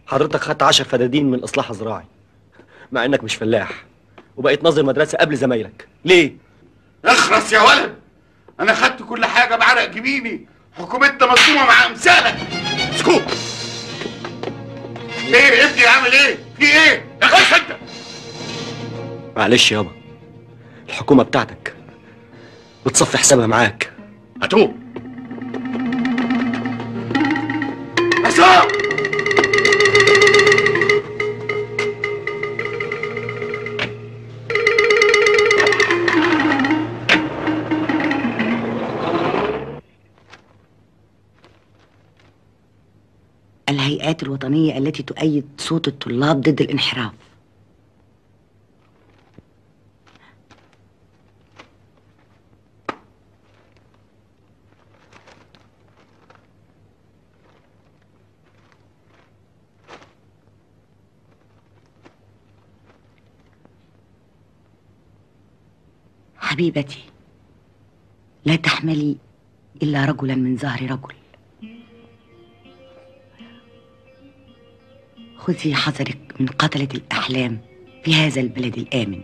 حضرتك خدت 10 فدادين من الاصلاح الزراعي مع انك مش فلاح وبقيت ناظر مدرسه قبل زمايلك ليه اخرس يا ولد انا خدت كل حاجه بعرق جبيني حكومتنا مظلومه مع امثالك اسكت ايه ابني عامل ايه في ايه يا غيث انت معلش يابا الحكومه بتاعتك بتصفي حسابها معاك هتوب عصام الهيئات الوطنية التي تؤيد صوت الطلاب ضد الانحراف حبيبتي لا تحملي إلا رجلا من زهر رجل خذي حذرك من قتلة الأحلام في هذا البلد الآمن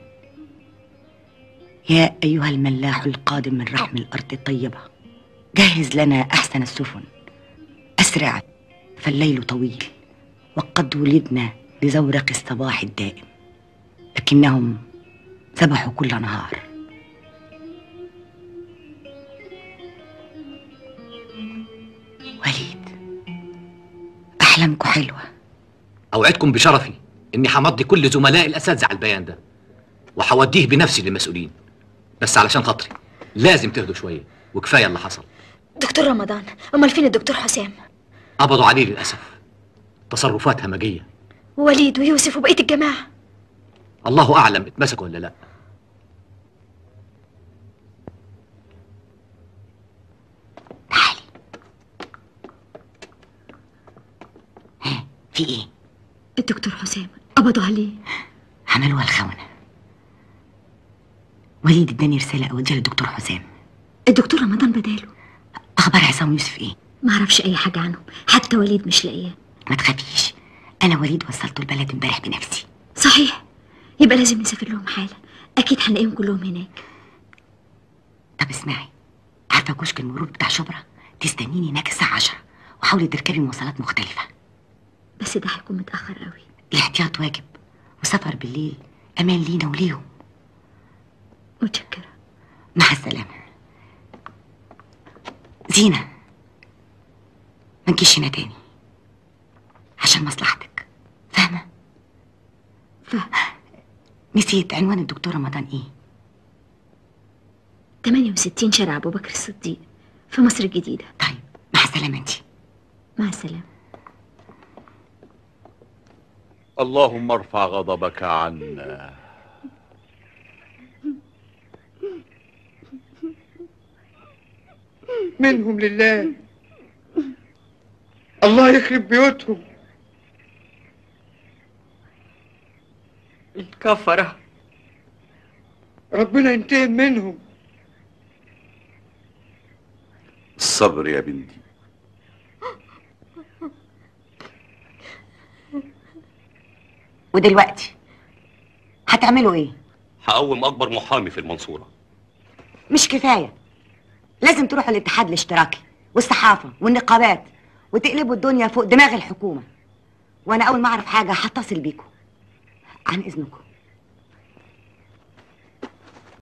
يا أيها الملاح القادم من رحم الأرض الطيبة جهز لنا أحسن السفن أسرع فالليل طويل وقد ولدنا لزورق الصباح الدائم لكنهم ذبحوا كل نهار وليد أحلامكم حلوة اوعدكم بشرفي اني همضي كل زملائي الاساتذه على البيان ده وهوديه بنفسي للمسؤولين بس علشان خاطري لازم تهدوا شويه وكفايه اللي حصل دكتور رمضان امال فين الدكتور حسام قبضوا عليه للاسف تصرفات همجيه ووليد ويوسف وبقيه الجماعه الله اعلم اتمسكوا ولا لا في إيه؟ الدكتور حسام قبضوا عليه عملوها الخونة وليد اداني رسالة أوديها للدكتور حسام الدكتور رمضان بداله أخبار عصام ويوسف إيه؟ ما اعرفش اي حاجه عنهم حتى وليد مش لاقياه ما تخافيش أنا وليد وصلته البلد امبارح بنفسي صحيح يبقى لازم نسافر لهم حالا اكيد هنلاقيهم كلهم هناك طب اسمعي عارفة كشك المرور بتاع شبرا تستنيني هناك الساعة 10 وحاولي تركبي مواصلات مختلفة بس ده هيكون متاخر قوي الاحتياط واجب وسفر بالليل أمان لينا وليهم متشكره مع السلامة زينة ما تجيش هنا تاني عشان مصلحتك فاهمة؟ فاهمة نسيت عنوان الدكتور رمضان ايه؟ 68 شارع ابو بكر الصديق في مصر الجديده طيب مع السلامة انت مع السلامه اللهم ارفع غضبك عنا منهم لله الله يخرب بيوتهم الكفرة ربنا ينتقم منهم الصبر يا بنتي ودلوقتي هتعملوا ايه؟ هقوم اكبر محامي في المنصوره مش كفاية لازم تروحوا الاتحاد الاشتراكي والصحافة والنقابات وتقلبوا الدنيا فوق دماغ الحكومة وانا اول ما اعرف حاجة هتصل بيكم عن اذنكم